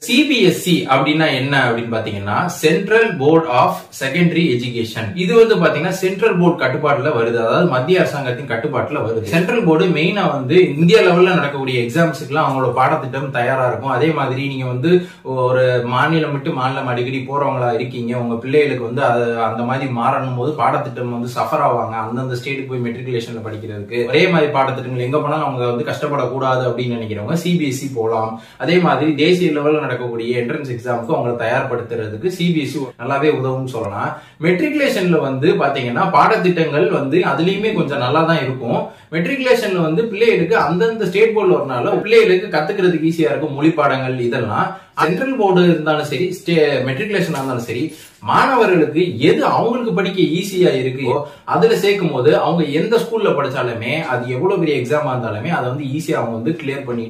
CBSE அப்படின்னா என்ன அப்படின்னு பாத்தீங்கன்னா central board of secondary education இது வந்து பாத்தீங்கன்னா சென்ட்ரல் போர்டு கட்டுப்பாட்டுல வருது அதாவது மத்திய அரசாங்கத்தின் கட்டுப்பாட்டுல வருது சென்ட்ரல் போர்டு மெயினா வந்து இந்தியா லெவல்ல நடக்கக்கூடிய எக்ஸாம்ஸுக்குலாம் அவங்களோட பாடத்திட்டம் தயாரா இருக்கும் அதே மாதிரி நீங்க வந்து ஒரு மாநிலம் விட்டு மாநிலம் அடிக்கடி போறவங்களா இருக்கீங்க உங்க பிள்ளைகளுக்கு வந்து அது அந்த மாதிரி மாறணும் போது பாடத்திட்டம் வந்து சஃபர் ஆவாங்க அந்தந்த ஸ்டேட்டுக்கு போய் மெட்ரிகுலேஷன்ல படிக்கிறதுக்கு ஒரே மாதிரி பாடத்திட்டங்கள் எங்க போனாலும் அவங்க வந்து கஷ்டப்படக்கூடாது அப்படின்னு நினைக்கிறவங்க சிபிஎஸ்சி போகலாம் அதே மாதிரி தேசிய லெவலில் நடக்கக்கூடிய என்ட்ரன்ஸ் எக்ஸாமுக்கு அவங்களை தயார்படுத்துறதுக்கு சிபிஎஸ்சி நல்லாவே உதவும்னு சொல்லலாம் மெட்ரிகுலேஷன்ல வந்து பாத்தீங்கன்னா பாடத்திட்டங்கள் வந்து அதுலயுமே கொஞ்சம் நல்லா தான் இருக்கும் மெட்ரிகுலேஷன்ல வந்து பிள்ளைகளுக்கு அந்தந்த ஸ்டேட் போர்டில் வரனால பிள்ளைகளுக்கு கத்துக்கிறதுக்கு ஈஸியா இருக்கும் மொழி பாடங்கள் இதெல்லாம் சென்ட்ரல் போர்டு இருந்தாலும் சரி ஸ்டே மெட்ரிகுலேஷன் இருந்தாலும் சரி மாணவர்களுக்கு எது அவங்களுக்கு படிக்க ஈஸியா இருக்கோ அதுல சேர்க்கும் போது அவங்க எந்த ஸ்கூல்ல படிச்சாலுமே அது எவ்வளவு பெரிய எக்ஸாமா இருந்தாலுமே அதை வந்து ஈஸியா அவங்க வந்து கிளியர் பண்ணி